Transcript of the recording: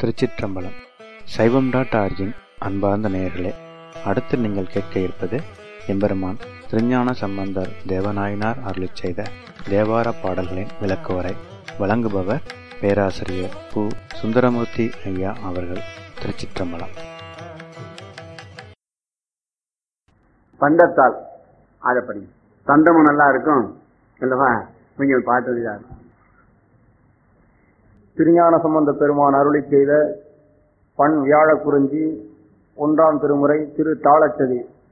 திருச்சிற்றம்பலம் சைவம் dot origin அன்பார்ந்த நேயர்களே அடுத்து நீங்கள் கேட்க இருப்பது எம்பெருமான் திருஞான சம்பந்தர் தேவநாயனார் அருளிச் செய்த தேவார பாடல்களின் விளக்குவரை வழங்குபவர் பேராசிரியர் பு சுந்தரமூர்த்தி ஐயா அவர்கள் திருச்சிற்றம்பலம் பண்டத்தால் அதை படி தந்தமும் நல்லா இருக்கும் அல்லவா கொஞ்சம் பாட்டு இதா இருக்கும் திருஞான சம்பந்த பெருமான் அருளி செய்த பண் வியாழ குறிஞ்சி ஒன்றாம் திருமுறை திரு தாளச்சதி